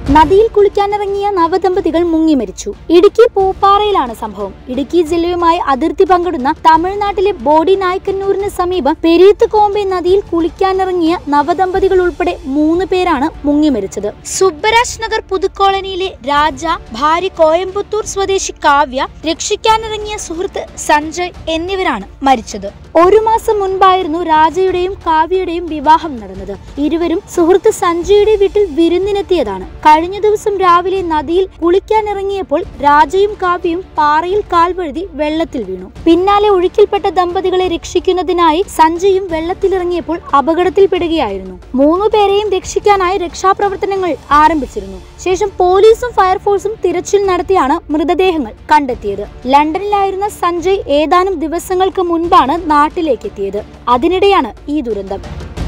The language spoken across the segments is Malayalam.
നദിയിൽ കുളിക്കാനിറങ്ങിയ നവദമ്പതികൾ മുങ്ങി മരിച്ചു ഇടുക്കി പൂപ്പാറയിലാണ് സംഭവം ഇടുക്കി ജില്ലയുമായി അതിർത്തി പങ്കിടുന്ന തമിഴ്നാട്ടിലെ ബോഡി നായ്ക്കന്നൂരിന് സമീപം പെരീത്ത് കോമ്പെ നദിയിൽ കുളിക്കാനിറങ്ങിയ നവദമ്പതികൾ ഉൾപ്പെടെ മൂന്ന് പേരാണ് മുങ്ങി മരിച്ചത് സുബ്ബരാജ് നഗർ പുതുക്കോളനിയിലെ രാജ ഭാര്യ കോയമ്പത്തൂർ സ്വദേശി കാവ്യ രക്ഷിക്കാനിറങ്ങിയ സുഹൃത്ത് സഞ്ജയ് എന്നിവരാണ് മരിച്ചത് ഒരു മാസം മുൻപായിരുന്നു രാജയുടെയും കാവ്യയുടെയും വിവാഹം നടന്നത് ഇരുവരും സുഹൃത്ത് സഞ്ജയുടെ വീട്ടിൽ വിരുന്നിനെത്തിയതാണ് കഴിഞ്ഞ ദിവസം രാവിലെ നദിയിൽ കുളിക്കാനിറങ്ങിയപ്പോൾ രാജയും കാവ്യയും പാറയിൽ കാൽവഴുതി വെള്ളത്തിൽ വീണു പിന്നാലെ ഒഴുക്കിൽപ്പെട്ട ദമ്പതികളെ രക്ഷിക്കുന്നതിനായി സഞ്ജയും വെള്ളത്തിലിറങ്ങിയപ്പോൾ അപകടത്തിൽപ്പെടുകയായിരുന്നു മൂന്നു പേരെയും രക്ഷിക്കാനായി രക്ഷാപ്രവർത്തനങ്ങൾ ആരംഭിച്ചിരുന്നു ശേഷം പോലീസും ഫയർഫോഴ്സും തിരച്ചിൽ നടത്തിയാണ് മൃതദേഹങ്ങൾ കണ്ടെത്തിയത് ലണ്ടനിലായിരുന്ന സഞ്ജയ് ഏതാനും ദിവസങ്ങൾക്ക് മുൻപാണ് നാട്ടിലേക്ക് എത്തിയത് അതിനിടെയാണ് ഈ ദുരന്തം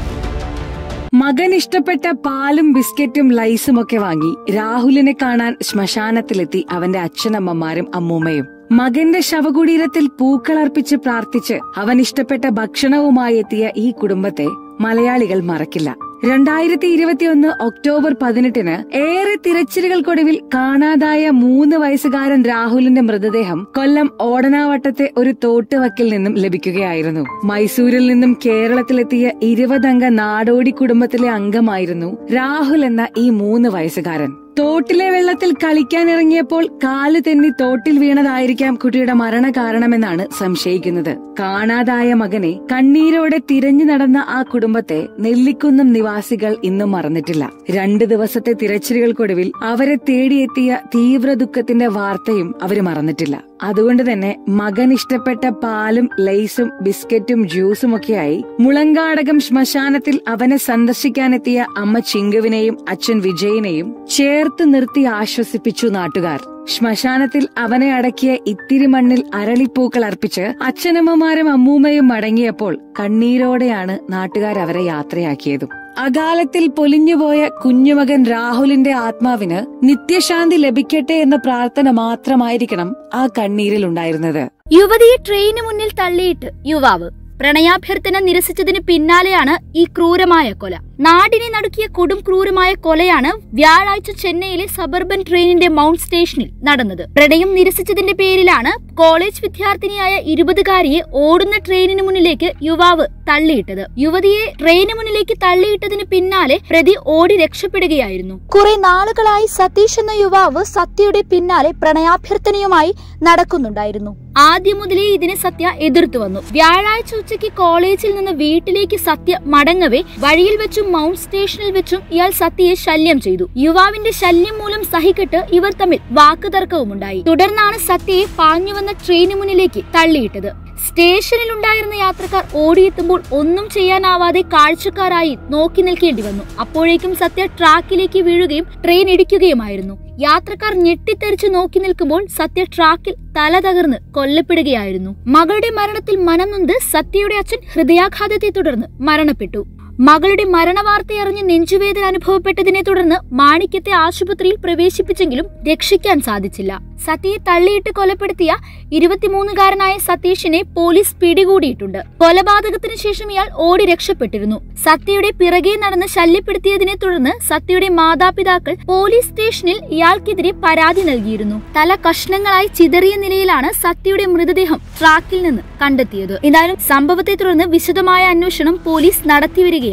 മകൻ ഇഷ്ടപ്പെട്ട പാലും ബിസ്ക്കറ്റും ലൈസും ഒക്കെ വാങ്ങി രാഹുലിനെ കാണാൻ ശ്മശാനത്തിലെത്തി അവന്റെ അച്ഛനമ്മമാരും അമ്മൂമ്മയും മകന്റെ ശവകുടീരത്തിൽ പൂക്കളർപ്പിച്ച് പ്രാർത്ഥിച്ച് അവൻ ഇഷ്ടപ്പെട്ട ഭക്ഷണവുമായി എത്തിയ ഈ കുടുംബത്തെ മലയാളികൾ മറക്കില്ല രണ്ടായിരത്തി ഇരുപത്തിയൊന്ന് ഒക്ടോബർ പതിനെട്ടിന് ഏറെ തിരച്ചിലുകൾക്കൊടുവിൽ കാണാതായ മൂന്ന് വയസ്സുകാരൻ രാഹുലിന്റെ മൃതദേഹം കൊല്ലം ഓടനാവട്ടത്തെ ഒരു തോട്ടുവക്കിൽ നിന്നും ലഭിക്കുകയായിരുന്നു മൈസൂരിൽ നിന്നും കേരളത്തിലെത്തിയ ഇരുപതംഗ നാടോടി കുടുംബത്തിലെ അംഗമായിരുന്നു രാഹുൽ എന്ന ഈ മൂന്ന് വയസ്സുകാരൻ തോട്ടിലെ വെള്ളത്തിൽ കളിക്കാനിറങ്ങിയപ്പോൾ കാല് തെന്നി തോട്ടിൽ വീണതായിരിക്കാം കുട്ടിയുടെ മരണ കാരണമെന്നാണ് സംശയിക്കുന്നത് കാണാതായ മകനെ കണ്ണീരോടെ തിരഞ്ഞു നടന്ന ആ കുടുംബത്തെ നെല്ലിക്കുന്നം നിവാസികൾ ഇന്നും മറന്നിട്ടില്ല രണ്ടു ദിവസത്തെ തിരച്ചിലുകൾക്കൊടുവിൽ അവരെ തേടിയെത്തിയ തീവ്ര ദുഃഖത്തിന്റെ വാർത്തയും അവര് മറന്നിട്ടില്ല അതുകൊണ്ട് തന്നെ മകൻ ഇഷ്ടപ്പെട്ട പാലും ലെയ്സും ബിസ്ക്കറ്റും ജ്യൂസും ഒക്കെയായി മുളങ്കാടകം ശ്മശാനത്തിൽ അവനെ സന്ദർശിക്കാനെത്തിയ അമ്മ ചിങ്കുവിനെയും അച്ഛൻ വിജയനെയും ചേർത്ത് നിർത്തി ആശ്വസിപ്പിച്ചു നാട്ടുകാർ ശ്മശാനത്തിൽ അവനെ അടക്കിയ ഇത്തിരി മണ്ണിൽ അരളിപ്പൂക്കൾ അർപ്പിച്ച് അച്ഛനമ്മമാരും അമ്മൂമ്മയും മടങ്ങിയപ്പോൾ കണ്ണീരോടെയാണ് നാട്ടുകാർ അവരെ യാത്രയാക്കിയതും അകാലത്തിൽ പൊലിഞ്ഞുപോയ കുഞ്ഞുമകൻ രാഹുലിന്റെ ആത്മാവിന് നിത്യശാന്തി ലഭിക്കട്ടെ എന്ന പ്രാർത്ഥന മാത്രമായിരിക്കണം ആ കണ്ണീരിൽ ഉണ്ടായിരുന്നത് യുവതിയെ ട്രെയിന് മുന്നിൽ തള്ളിയിട്ട് യുവാവ് പ്രണയാഭ്യർത്ഥന നിരസിച്ചതിന് പിന്നാലെയാണ് ഈ ക്രൂരമായ കൊല നാടിനെ നടുക്കിയ കൊടും ക്രൂരമായ കൊലയാണ് വ്യാഴാഴ്ച ചെന്നൈയിലെ സബർബൻ ട്രെയിനിന്റെ മൗണ്ട് സ്റ്റേഷനിൽ നടന്നത് പ്രണയം നിരസിച്ചതിന്റെ പേരിലാണ് കോളേജ് വിദ്യാർത്ഥിനിയായ ഇരുപതുകാരിയെ ഓടുന്ന ട്രെയിനിന് മുന്നിലേക്ക് യുവാവ് തള്ളിയിട്ടത് യുവതിയെ ട്രെയിന് മുന്നിലേക്ക് തള്ളിയിട്ടതിന് പിന്നാലെ പ്രതി ഓടി രക്ഷപ്പെടുകയായിരുന്നു കുറെ നാളുകളായി സതീഷ് എന്ന യുവാവ് സത്യയുടെ പിന്നാലെ പ്രണയാഭ്യർത്ഥനയുമായി നടക്കുന്നുണ്ടായിരുന്നു ആദ്യം മുതലേ ഇതിനെ സത്യ എതിർത്തു വന്നു വ്യാഴാഴ്ച ഉച്ചയ്ക്ക് കോളേജിൽ നിന്ന് വീട്ടിലേക്ക് സത്യ മടങ്ങവേ വഴിയിൽ വെച്ചും മൗണ്ട് സ്റ്റേഷനിൽ വെച്ചും ഇയാൾ സത്യയെ ശല്യം ചെയ്തു യുവാവിന്റെ ശല്യം മൂലം സഹിക്കെട്ട് ഇവർ തമ്മിൽ വാക്കുതർക്കവുമുണ്ടായി തുടർന്നാണ് സത്യയെ പാഞ്ഞുവന്ന ട്രെയിന് മുന്നിലേക്ക് തള്ളിയിട്ടത് സ്റ്റേഷനിൽ ഉണ്ടായിരുന്ന യാത്രക്കാർ ഓടിയെത്തുമ്പോൾ ഒന്നും ചെയ്യാനാവാതെ കാഴ്ചക്കാരായി നോക്കി നിൽക്കേണ്ടി വന്നു അപ്പോഴേക്കും സത്യ ട്രാക്കിലേക്ക് വീഴുകയും ട്രെയിൻ ഇടിക്കുകയുമായിരുന്നു യാത്രക്കാർ ഞെട്ടിത്തെറിച്ച് നോക്കി നിൽക്കുമ്പോൾ സത്യ ട്രാക്കിൽ തല തകർന്ന് കൊല്ലപ്പെടുകയായിരുന്നു മകളുടെ മരണത്തിൽ മനംനൊന്ത് സത്യയുടെ അച്ഛൻ ഹൃദയാഘാതത്തെ തുടർന്ന് മരണപ്പെട്ടു മകളുടെ മരണവാർത്തയറിഞ്ഞ് നെഞ്ചുവേദന അനുഭവപ്പെട്ടതിനെ തുടർന്ന് മാണിക്യത്തെ ആശുപത്രിയിൽ പ്രവേശിപ്പിച്ചെങ്കിലും രക്ഷിക്കാൻ സാധിച്ചില്ല സത്യയെ തള്ളിയിട്ട് കൊലപ്പെടുത്തിയ ഇരുപത്തിമൂന്നുകാരനായ സതീഷിനെ പോലീസ് പിടികൂടിയിട്ടുണ്ട് കൊലപാതകത്തിന് ശേഷം ഇയാൾ ഓടി രക്ഷപ്പെട്ടിരുന്നു സത്യയുടെ പിറകെ നടന്ന് ശല്യപ്പെടുത്തിയതിനെ തുടർന്ന് സത്യയുടെ മാതാപിതാക്കൾ പോലീസ് സ്റ്റേഷനിൽ ഇയാൾക്കെതിരെ പരാതി നൽകിയിരുന്നു തല കഷ്ണങ്ങളായി ചിതറിയ നിലയിലാണ് സത്യയുടെ മൃതദേഹം ട്രാക്കിൽ നിന്ന് കണ്ടെത്തിയത് എന്തായാലും സംഭവത്തെ തുടർന്ന് വിശദമായ അന്വേഷണം പോലീസ് നടത്തിവരികയാണ്